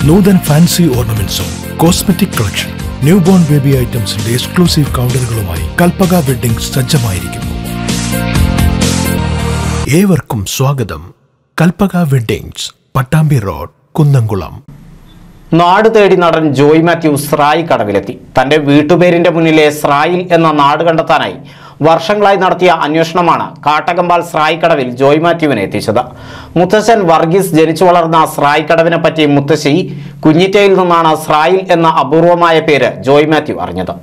നൂതൻ fancy ഓർണമെന്റ്സും cosmetic collection new born baby ഐറ്റംസിന്റെ exclusive കൗണ്ടറുകളുമായി കൽപ്പക വെഡിംഗ് സജ്ജമായിരിക്കുന്നു ഏവർക്കും സ്വാഗതം കൽപ്പക വെഡിങ്സ് പട്ടാമ്പി റോഡ് കുന്നംകുളം നാട് തേടി നടൻ ജോയ് മാത്യു സ്രായി കടവിലെത്തി തന്റെ വീട്ടുപേരിന്റെ മുന്നിലെ സ്രായിൽ എന്ന നാട് കണ്ടെത്താനായി വർഷങ്ങളായി നടത്തിയ അന്വേഷണമാണ് കാട്ടകമ്പാൽ സ്രായി കടവിൽ ജോയ് മാത്യുവിനെ എത്തിച്ചത് മുത്തശ്ശൻ വർഗീസ് ജനിച്ചു വളർന്ന സ്രായി കടവിനെ പറ്റി മുത്തശ്ശി കുഞ്ഞിറ്റയിൽ നിന്നാണ് സ്രായിൽ എന്ന അപൂർവമായ പേര് ജോയ് മാത്യു അറിഞ്ഞത്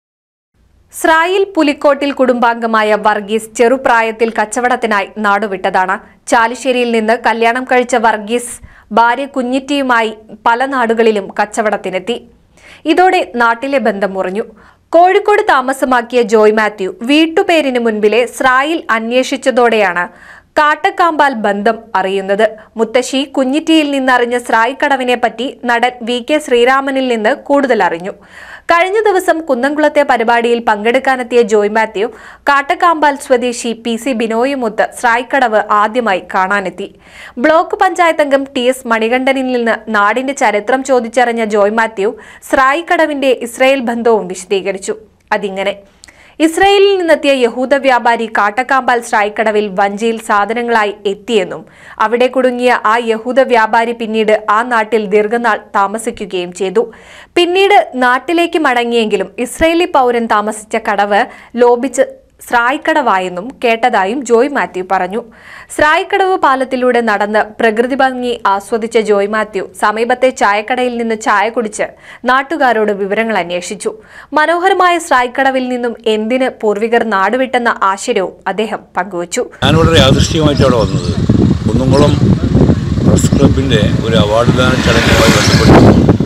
സ്രായിൽ പുലിക്കോട്ടിൽ കുടുംബാംഗമായ വർഗീസ് ചെറുപ്രായത്തിൽ കച്ചവടത്തിനായി നാടുവിട്ടതാണ് ചാലിശ്ശേരിയിൽ നിന്ന് കല്യാണം കഴിച്ച വർഗീസ് ഭാര്യ കുഞ്ഞിറ്റിയുമായി പല നാടുകളിലും കച്ചവടത്തിനെത്തി ഇതോടെ നാട്ടിലെ ബന്ധം മുറിഞ്ഞു കോഴിക്കോട് താമസമാക്കിയ ജോയ് മാത്യു വീട്ടുപേരിന് മുൻപിലെ സ്രായിൽ അന്വേഷിച്ചതോടെയാണ് കാട്ടക്കാമ്പാൽ ബന്ധം അറിയുന്നത് മുത്തശ്ശി കുഞ്ഞിറ്റിയിൽ നിന്നറിഞ്ഞ സ്രായ് കടവിനെ പറ്റി നടൻ വി കെ ശ്രീരാമനിൽ നിന്ന് കൂടുതൽ അറിഞ്ഞു കഴിഞ്ഞ ദിവസം കുന്നംകുളത്തെ പരിപാടിയിൽ പങ്കെടുക്കാനെത്തിയ ജോയ് മാത്യു കാട്ടക്കാമ്പാൽ സ്വദേശി പി സി ബിനോയുമൊത്ത് സ്രായ്ക്കടവ് ആദ്യമായി കാണാനെത്തി ബ്ലോക്ക് പഞ്ചായത്ത് അംഗം ടി എസ് മണികണ്ഠനിൽ നിന്ന് നാടിന്റെ ചരിത്രം ചോദിച്ചറിഞ്ഞ ജോയ് മാത്യു സ്രായ്ക്കടവിന്റെ ഇസ്രയേൽ ബന്ധവും വിശദീകരിച്ചു അതിങ്ങനെ ഇസ്രയേലിൽ നിന്നെത്തിയ യഹൂദ വ്യാപാരി കാട്ടക്കാമ്പാൽ സ്രായ്ക്കടവിൽ വഞ്ചിയിൽ സാധനങ്ങളായി എത്തിയെന്നും അവിടെ കുടുങ്ങിയ ആ യഹൂദ വ്യാപാരി പിന്നീട് ആ നാട്ടിൽ ദീർഘനാൾ താമസിക്കുകയും ചെയ്തു പിന്നീട് നാട്ടിലേക്ക് മടങ്ങിയെങ്കിലും ഇസ്രയേലി പൗരൻ താമസിച്ച കടവ് ലോപിച്ച് സ്രായ്ക്കടവായെന്നും കേട്ടതായും ജോയ് മാത്യു പറഞ്ഞു സ്രായ്ക്കടവ് പാലത്തിലൂടെ നടന്ന് പ്രകൃതി ഭംഗി ആസ്വദിച്ച ജോയ് മാത്യു സമീപത്തെ ചായക്കടയിൽ നിന്ന് ചായ കുടിച്ച് നാട്ടുകാരോട് വിവരങ്ങൾ അന്വേഷിച്ചു മനോഹരമായ സ്രായ്ക്കടവിൽ നിന്നും എന്തിന് പൂർവികർ നാടുവിട്ടെന്ന ആശ്ചര്യവും അദ്ദേഹം പങ്കുവച്ചു ഞാൻ വളരെ യാദൃശ്ചികമായിട്ട് അവിടെ വന്നത് കുന്നംകുളം പ്രസ് ക്ലബിൻ്റെ ഒരു അവാർഡ് ദാന ചടങ്ങുമായി ബന്ധപ്പെട്ടു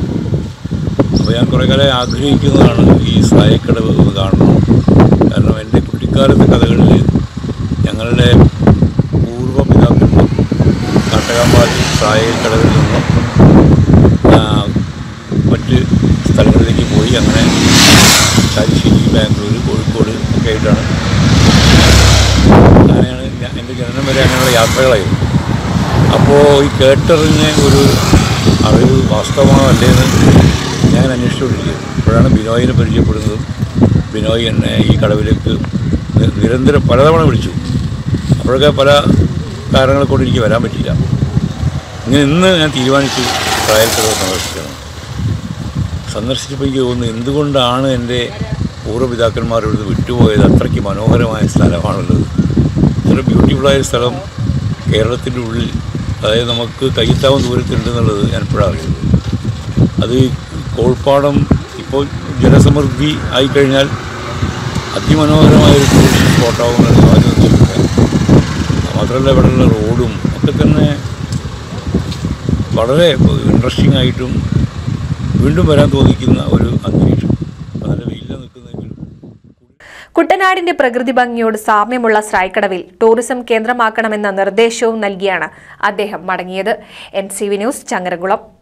അപ്പോൾ ഞാൻ കുറേ കാലം ആഗ്രഹിക്കുന്നതാണ് ഈ സായക്കടവ് ഒന്ന് കാണണം കാരണം എൻ്റെ കുട്ടിക്കാലത്തെ കഥകളിൽ ഞങ്ങളുടെ പൂർവ്വ പിതാക്കന്മാർ കാട്ടകാമ്പാൽ സായക്കടവിൽ നിന്നും ആ, മറ്റ് സ്ഥലങ്ങളിലേക്ക് പോയി അങ്ങനെ ചാലിശ്ശേരി ബാംഗ്ലൂർ കോഴിക്കോട് ഒക്കെ ആയിട്ടാണ് അങ്ങനെയാണ് ഞാൻ എൻ്റെ ജനനം വരെ അങ്ങനെയുള്ള യാത്രകളായിരുന്നു അപ്പോൾ ഈ കേട്ടറിഞ്ഞ് ഒരു അറിവ് വാസ്തവമാണോ അല്ലേന്ന് ഞാൻ അന്വേഷിച്ചുകൊണ്ടിരിക്കുകയും അപ്പോഴാണ് ബിനോയിനെ പരിചയപ്പെടുന്നതും ബിനോയ് എന്നെ ഈ കടവിലേക്ക് നി- നിരന്തരം പലതവണ വിളിച്ചു അപ്പോഴൊക്കെ പല കാരണങ്ങൾ കൊണ്ട് എനിക്ക് വരാൻ പറ്റിയില്ല ഇങ്ങനെ ഇന്ന് ഞാൻ തീരുമാനിച്ചു ട്രയൽ കടവ് സന്ദർശിക്കണം സന്ദർശിച്ചപ്പോൾ എനിക്ക് തോന്നുന്നു എന്തുകൊണ്ടാണ് എൻ്റെ പൂർവ്വപിതാക്കന്മാർ ഇവിടുന്ന് വിട്ടുപോയത് അത്രയ്ക്ക് മനോഹരമായ സ്ഥലമാണുള്ളത് ഇത്ര ബ്യൂട്ടിഫുള്ളായ സ്ഥലം കേരളത്തിൻ്റെ ഉള്ളിൽ അതായത് നമുക്ക് കയ്യെത്താവുന്ന ദൂരത്തുണ്ടെന്നുള്ളത് ഞാൻ ഇപ്പോഴാണ് അറിയുന്നത് അത് ഈ കോൾപ്പാടം ഇപ്പോൾ ജനസമൃദ്ധി ആയിക്കഴിഞ്ഞാൽ അതിമനോഹരമായ ഒരു ടൂറിസ്റ്റ് സ്പോട്ടാവുമെന്നാണ് ആദ്യം ചിന്തിക്കുക മാത്രമല്ല ഇവിടെയുള്ള റോഡും ഒക്കെ തന്നെ വളരെ ഇൻട്രസ്റ്റിംഗ് ആയിട്ടും വീണ്ടും വരാൻ തോന്നിക്കുന്ന ഒരു അന്തരീക്ഷം നല്ല വെയിലിൽ നിൽക്കുന്നെങ്കിലും കുട്ടനാടിന്റെ പ്രകൃതി ഭംഗിയോട് സാമ്യമുള്ള സ്രായ്ക്കടവിൽ ടൂറിസം കേന്ദ്രമാക്കണമെന്ന നിർദ്ദേശവും നൽകിയാണ് അദ്ദേഹം മടങ്ങിയത് N C V news Changaramkulam